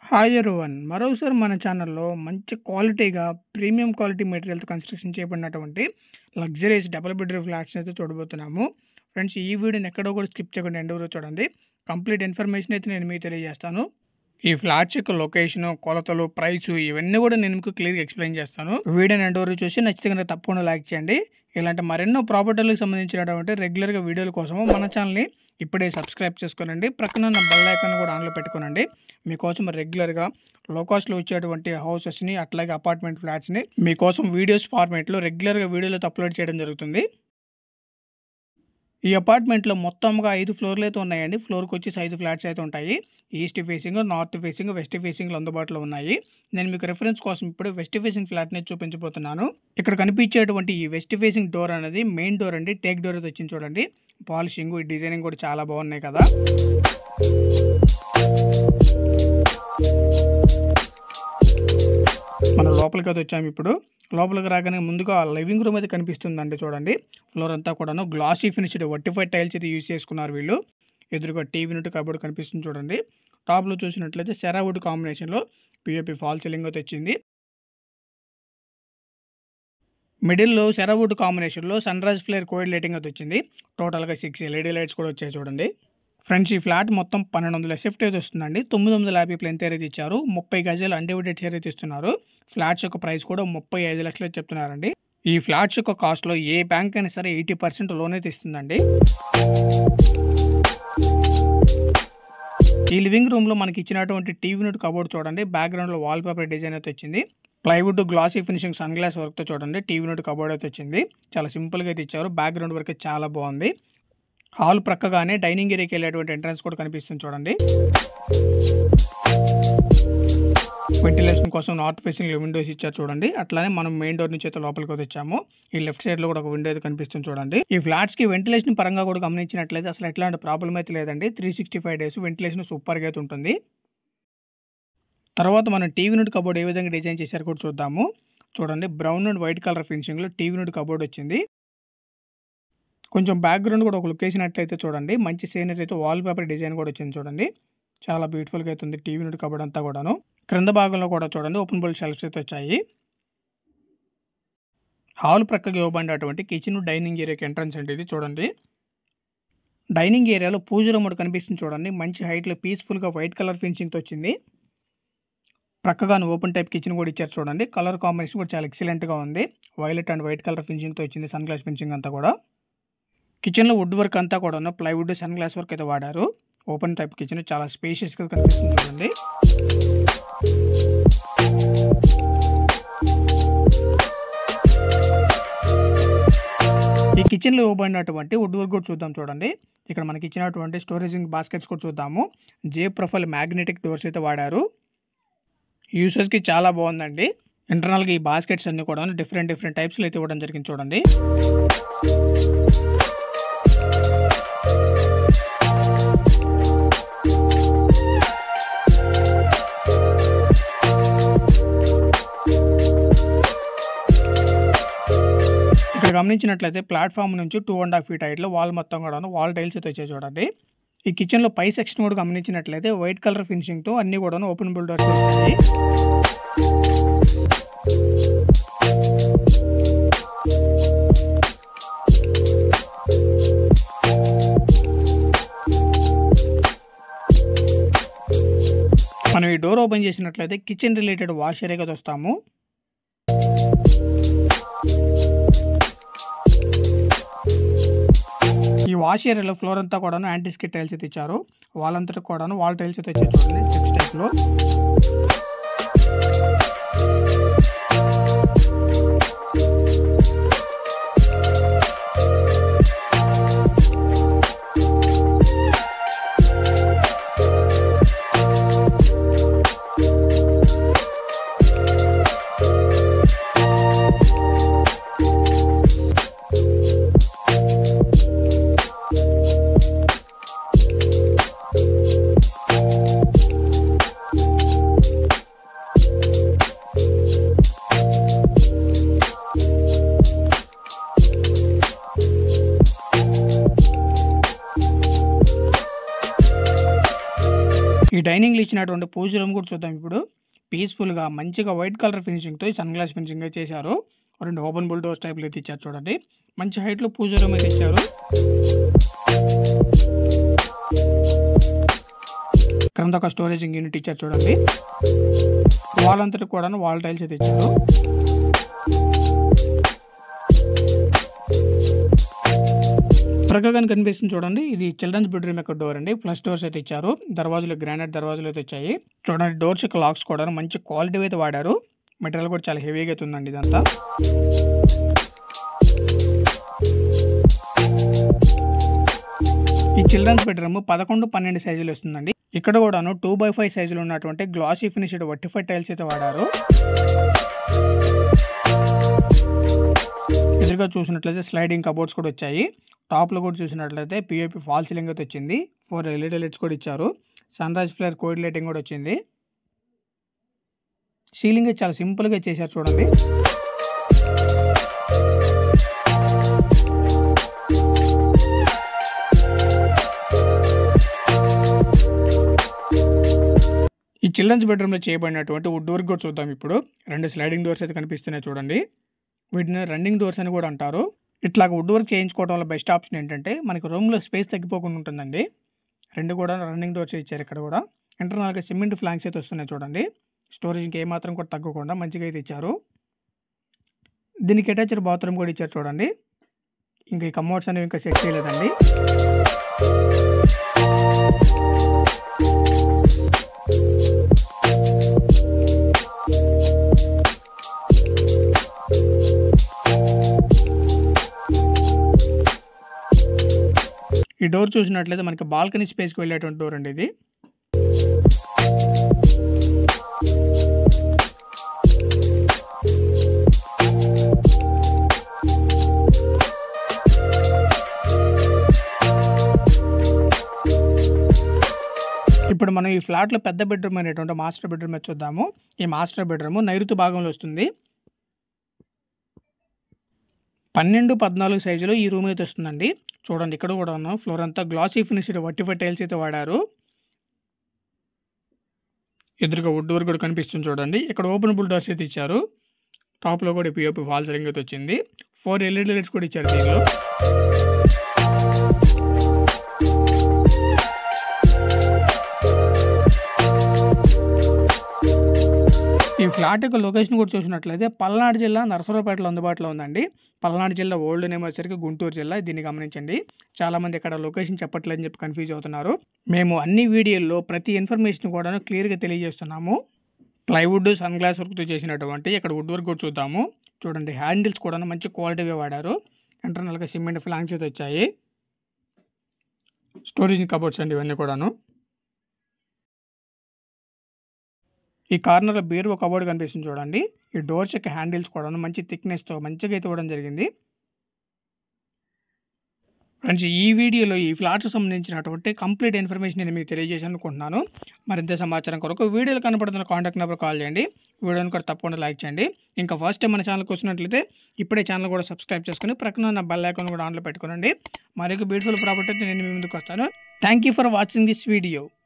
hi everyone మరోసారి మన ఛానల్లో మంచి క్వాలిటీగా ప్రీమియం క్వాలిటీ మెటీరియల్తో కన్స్ట్రక్షన్ చేయబడినటువంటి లగ్జరీస్ డబుల్ బెడ్రూమ్ ఫ్లాట్స్ అయితే చూడబోతున్నాము ఫ్రెండ్స్ ఈ వీడియోని ఎక్కడో కూడా స్కిప్ చేయకుండా ఎండ్ వరకు చూడండి కంప్లీట్ ఇన్ఫర్మేషన్ అయితే నేను మీకు తెలియజేస్తాను ఈ ఫ్లాట్స్ యొక్క లొకేషన్ కొలతలు ప్రైస్ ఇవన్నీ కూడా నేను మీకు క్లియర్గా ఎక్స్ప్లెయిన్ చేస్తాను వీడియోని ఎండ్ వరకు చూసి నచ్చితే కనుక తప్పకుండా లైక్ చేయండి ఇలాంటి మరెన్నో ప్రాపర్టీలకు సంబంధించినటువంటి రెగ్యులర్గా వీడియోల కోసము మన ఛానల్ని ఇప్పుడే సబ్స్క్రైబ్ చేసుకోనండి ప్రక్కన ఉన్న బెల్ ఐకాన్ కూడా ఆన్లో పెట్టుకోనండి మీకోసం రెగ్యులర్గా లో కాస్ట్లో వచ్చేటువంటి హౌసెస్ని అట్లాగే అపార్ట్మెంట్ ఫ్లాట్స్ని మీకోసం వీడియోస్ ఫార్మేట్లో రెగ్యులర్గా వీడియోలతో అప్లోడ్ చేయడం జరుగుతుంది ఈ అపార్ట్మెంట్లో మొత్తంగా ఐదు ఫ్లోర్లు అయితే ఉన్నాయండి ఫ్లోర్కి వచ్చేసి ఐదు ఫ్లాట్స్ అయితే ఉంటాయి east facing north facing west ఫేసింగ్లు అందుబాటులో ఉన్నాయి నేను మీకు రెఫరెన్స్ కోసం ఇప్పుడు వెస్ట్ ఫేసింగ్ ఫ్లాట్ని చూపించబోతున్నాను ఇక్కడ కనిపించేటువంటి ఈ వెస్ట్ ఫేసింగ్ డోర్ అనేది మెయిన్ డోర్ అండి టేక్ డోర్ అయితే వచ్చింది చూడండి పాలిషింగ్ ఈ డిజైనింగ్ కూడా చాలా బాగున్నాయి కదా మనం లోపలికి అయితే వచ్చాము ఇప్పుడు లోపలికి రాగానే ముందుగా లివింగ్ రూమ్ అయితే కనిపిస్తుందండి చూడండి ఫ్లోర్ అంతా కూడాను గ్లాసీ ఫినిష్డ్ వర్టిఫైడ్ టైల్స్ అయితే యూజ్ చేసుకున్నారు వీళ్ళు ఎదురుగా టీవీ యూనిట్ కబోర్డ్ కనిపిస్తుంది చూడండి టాప్లో చూసినట్లయితే సెరావుడ్ కాంబినేషన్లో పిఓపి ఫాల్ సీలింగ్ అయితే వచ్చింది మిడిల్లో సెరావుడ్ కాంబినేషన్లో సన్ రైజ్ ఫ్లేర్ కోయిడ్ లైటింగ్ అయితే వచ్చింది టోటల్గా సిక్స్ ఎల్ఈడి లైట్స్ కూడా వచ్చాయి చూడండి ఫ్రెండ్స్ ఈ ఫ్లాట్ మొత్తం పన్నెండు వందల ఎస్ఎఫ్టీ అయితే వస్తుందండి తొమ్మిది వందల యాభై ప్లెంత్ అయితే ఇచ్చారు ముప్పై గజాలు అన్డివిడెడ్ షేర్ అయితే ఇస్తున్నారు ఫ్లాట్స్ యొక్క ప్రైస్ కూడా ముప్పై ఐదు లక్షలు అయితే చెప్తున్నారండి ఈ ఫ్లాట్స్ యొక్క కాస్ట్లో ఏ బ్యాంక్ అయినా సరే ఎయిటీ పర్సెంట్ లోన్ అయితే ఇస్తుందండి ఈ లివింగ్ రూమ్లో మనకి ఇచ్చినటువంటి టీవీ యూనిట్ కబోర్డ్ చూడండి బ్యాక్గ్రౌండ్లో వాల్ పేపర్ డిజైన్ అయితే వచ్చింది plywood glassy finishing sun glass వర్క్తో చూడండి టీవీ యూనిట్ కబోర్డ్ అయితే వచ్చింది చాలా సింపుల్గా అయితే ఇచ్చారు బ్యాక్గ్రౌండ్ వర్క్ చాలా బాగుంది హాల్ ప్రక్కగానే డైనింగ్ ఏరియాకి వెళ్ళేటువంటి ఎంట్రన్స్ కూడా కనిపిస్తుంది చూడండి వెంటిలేషన్ కోసం నార్త్ ఫేసింగ్ విండోస్ ఇచ్చారు చూడండి అట్లానే మనం మెయిన్ డోర్ నుంచి అయితే లోపలికి వచ్చాము ఈ లెఫ్ట్ సైడ్ లో కూడా ఒక విండో అయితే కనిపిస్తుంది చూడండి ఈ ఫ్లాట్స్ కి వెంటిలేషన్ పరంగా కూడా గమనించినట్లయితే అసలు ఎట్లాంటి ప్రాబ్లం అయితే లేదండి three sixty five days ventilation super గా అయితే ఉంటుంది తర్వాత మనం టీవీ నుండి కబోర్డ్ ఏ విధంగా డిజైన్ చేశారు కూడా చూద్దాము చూడండి brown and white colour finishing లో టీవీ నుండి కబోర్డ్ వచ్చింది కొంచెం బ్యాక్గ్రౌండ్ కూడా ఒక లుక్ వేసినట్లయితే చూడండి మంచి సీనరీ అయితే వాల్ పేపర్ డిజైన్ కూడా వచ్చింది చూడండి చాలా బ్యూటిఫుల్గా అయితే ఉంది టీవీ నుండి కబోర్డ్ అంతా కూడాను క్రింద భాగంలో కూడా చూడండి ఓపెన్ బోల్ షెల్ఫ్స్ అయితే వచ్చాయి హాల్ ప్రక్కగా ఇవ్వబడినటువంటి కిచెన్ డైనింగ్ ఏరియాకి ఎంట్రన్స్ అండి ఇది చూడండి డైనింగ్ ఏరియాలో పూజ రూమ్ ఒకటి కనిపిస్తుంది చూడండి మంచి హైట్లో పీస్ఫుల్గా వైట్ కలర్ ఫినిషింగ్తో వచ్చింది ప్రక్కగాను ఓపెన్ టైప్ కిచెన్ కూడా ఇచ్చారు చూడండి కలర్ కాంబినేషన్ కూడా చాలా ఎక్సలెంట్గా ఉంది వైలెట్ అండ్ వైట్ కలర్ ఫినిషింగ్తో వచ్చింది సన్ గ్లాస్ ఫినిషింగ్ అంతా కూడా కిచెన్లో వుడ్ వర్క్ అంతా కూడా ప్లైవుడ్ సన్ గ్లాస్ వర్క్ అయితే వాడారు ఓపెన్ టైప్ కిచెన్ చాలా స్పేషియస్గా కనిపిస్తుంది చూడండి ఈ కిచెన్లో ఇవ్వబడినటువంటి వుడ్ వర్క్ కూడా చూద్దాం చూడండి ఇక్కడ మనకి ఇచ్చినటువంటి స్టోరేజింగ్ బాస్కెట్స్ కూడా చూద్దాము జే ప్రొఫైల్ మ్యాగ్నెటిక్ డోర్స్ అయితే వాడారు యూసెస్కి చాలా బాగుందండి ఇంటర్నల్గా ఈ బాస్కెట్స్ అన్ని కూడా డిఫరెంట్ డిఫరెంట్ టైప్స్లో అయితే ఇవ్వడం జరిగింది చూడండి ఇక్కడ గమనించినట్లయితే ప్లాట్ఫామ్ నుంచి టూ అండ్ హాఫ్ ఫీట్ హైట్లో వాల్ మొత్తం కూడా వాల్ టైల్స్ అయితే వచ్చాయి చూడండి ఈ కిచెన్లో పై సెక్షన్ కూడా గమనించినట్లయితే వైట్ కలర్ ఫినిషింగ్తో అన్ని కూడా ఓపెన్ బుల్ డోర్స్ వచ్చాయి మనం ఈ డోర్ ఓపెన్ చేసినట్లయితే కిచెన్ రిలేటెడ్ వాష్ ఏరియాకి వస్తాము ఈ వాష్ ఏరియాలో ఫ్లోర్ అంతా కూడాను యాంటీస్కిట్ టైల్స్ అయితే ఇచ్చారు వాల్ అంతటా కూడాను వాల్ టైల్స్ అయితే ఇచ్చారు చూడండి సిక్స్ టైప్లో ఈ డైనింగ్లో ఇచ్చినటువంటి పూజ రూమ్ కూడా చూద్దాం ఇప్పుడు పీస్ఫుల్గా మంచిగా వైట్ కలర్ ఫినిషింగ్తో ఈ సన్ గ్లాస్ ఫినిషింగ్ అయితే చేశారు రెండు ఓపెన్ బుల్ డోర్స్ టైప్లో అయితే ఇచ్చారు చూడండి మంచి హైట్లో పూజ రూమ్ అయితే ఇచ్చారు క్రింద ఒక స్టోరేజింగ్ యూనిట్ ఇచ్చారు చూడండి వాల్ అంతటి కూడా వాల్ టైల్స్ అయితే ఇచ్చారు ప్రక్కగా కనిపిస్తుంది చూడండి ఇది చిల్డ్రన్స్ బెడ్రూమ్ యొక్క డోర్ అండి ప్లస్ డోర్స్ అయితే ఇచ్చారు దర్వాజులు గ్రానైట్ దర్వాజులు అయితే వచ్చాయి చూడండి డోర్స్ యొక్క లాక్స్ కూడా మంచి క్వాలిటీ అయితే వాడారు మెటీరియల్ కూడా చాలా హెవీగా అయితే ఉందండి ఇదంతా ఈ చిల్డ్రన్స్ బెడ్రూమ్ పదకొండు పన్నెండు సైజులు వస్తుందండి ఇక్కడ కూడాను టూ బై ఫైవ్ సైజులు ఉన్నటువంటి గ్లాసీ ఫినిష్డ్ వట్టిఫై టైల్స్ అయితే వాడారు ఎదురుగా చూసినట్లయితే స్లైడింగ్ కబోర్డ్స్ కూడా వచ్చాయి టాప్లో కూడా చూసినట్లయితే పిఓపి ఫాల్ సీలింగ్ అయితే వచ్చింది ఫోర్ ఎల్ఈడి లైట్స్ కూడా ఇచ్చారు సన్ రైజ్ ఫ్లేర్ కోడ్ లైటింగ్ కూడా వచ్చింది సీలింగ్ చాలా సింపుల్గా చేశారు చూడండి ఈ చిల్డ్రన్స్ బెడ్రూమ్లో చేయబడినటువంటి వుడ్ వర్క్ కూడా చూద్దాం ఇప్పుడు రెండు స్లైడింగ్ డోర్స్ అయితే కనిపిస్తున్నాయి చూడండి వీటిని రన్నింగ్ డోర్స్ అని కూడా అంటారు ఇట్లా వుడ్ వర్క్ చేయించుకోవడం వల్ల బెస్ట్ ఆప్షన్ ఏంటంటే మనకి రూమ్లో స్పేస్ తగ్గిపోకుండా ఉంటుందండి రెండు కూడా రన్నింగ్ డోర్స్ ఇచ్చారు ఇక్కడ కూడా ఇంటర్నల్గా సిమెంట్ ఫ్లాంక్స్ అయితే వస్తున్నాయి చూడండి స్టోరేజ్కి ఏమాత్రం కూడా తగ్గకుండా మంచిగా అయితే ఇచ్చారు దీనికి అటాచ్డ్ బాత్రూమ్ కూడా ఇచ్చారు చూడండి ఇంకా ఈ కమోడ్స్ అనేవి ఇంకా సెట్ చేయలేదండి ఈ డోర్ చూసినట్లయితే మనకి బాల్కనీ స్పేస్కి వెళ్ళేటువంటి డోర్ అండి ఇది ఇప్పుడు మనం ఈ ఫ్లాట్లో పెద్ద బెడ్రూమ్ అనేటువంటి మాస్టర్ బెడ్రూమ్ అయితే చూద్దాము ఈ మాస్టర్ బెడ్రూమ్ నైరుతి భాగంలో వస్తుంది పన్నెండు పద్నాలుగు సైజులో ఈ రూమ్ అయితే వస్తుందండి చూడండి ఇక్కడ కూడా ఉన్నాం ఫ్లోర్ అంతా గ్లాసీ ఫినిష్డ్ వట్టిఫై టైల్స్ అయితే వాడారు ఎదురుగా వుడ్ వర్క్ కూడా కనిపిస్తుంది చూడండి ఇక్కడ ఓపెన్ బుల్ డోర్స్ అయితే ఇచ్చారు టాప్లో కూడా పిఓపి ఫాల్ సీలింగ్ అయితే వచ్చింది ఫోర్ ఎల్ఈడి లైట్స్ కూడా ఇచ్చారు దీనిలో ఈ ఫ్లాట్ యొక్క లొకేషన్ కూడా చూసినట్లయితే పల్నాడు జిల్లా నరసరావుపేటలో అందుబాటులో ఉందండి పల్నాడు జిల్లా ఓల్డ్ నేమ్ వచ్చేసరికి గుంటూరు జిల్లా దీన్ని గమనించండి చాలామంది ఇక్కడ లొకేషన్ చెప్పట్లేదని చెప్పి కన్ఫ్యూజ్ అవుతున్నారు మేము అన్ని వీడియోల్లో ప్రతి ఇన్ఫర్మేషన్ కూడా క్లియర్గా తెలియజేస్తున్నాము ప్లైవుడ్ సన్ గ్లాస్ వర్క్తో చేసినటువంటి ఇక్కడ వుడ్ వర్క్ కూడా చూద్దాము చూడండి హ్యాండిల్స్ కూడా మంచి క్వాలిటీగా వాడారు ఇంటర్నల్గా సిమెంట్ ఫ్లాంక్స్ అయితే వచ్చాయి స్టోరేజ్ కబోర్డ్స్ అండి ఇవన్నీ కూడాను ఈ కార్నర్లో బీర్ ఒక కబోర్డ్ కనిపిస్తుంది చూడండి ఈ డోర్స్ యొక్క హ్యాండిల్స్ కూడా మంచి థిక్నెస్తో మంచిగా అయితే ఇవ్వడం జరిగింది ఫ్రెండ్స్ ఈ వీడియోలో ఈ ఫ్లాట్కి సంబంధించినటువంటి కంప్లీట్ ఇన్ఫర్మేషన్ నేను మీకు తెలియజేసాను అనుకుంటున్నాను మరింత సమాచారం కొరకు వీడియోలో కనపడుతున్న కాంటాక్ట్ నెంబర్ కాల్ చేయండి వీడియోని కూడా తప్పకుండా లైక్ చేయండి ఇంకా ఫస్ట్ టైం మన ఛానల్కి వచ్చినట్లయితే ఇప్పుడే ఛానల్ కూడా సబ్స్క్రైబ్ చేసుకుని ప్రక్కన ఉన్న బెల్ ఐకాన్ కూడా ఆన్లో పెట్టుకోనండి మరొక బ్యూటిఫుల్ ప్రాపర్టీ నేను మీ ముందుకు వస్తాను thank you for watching this video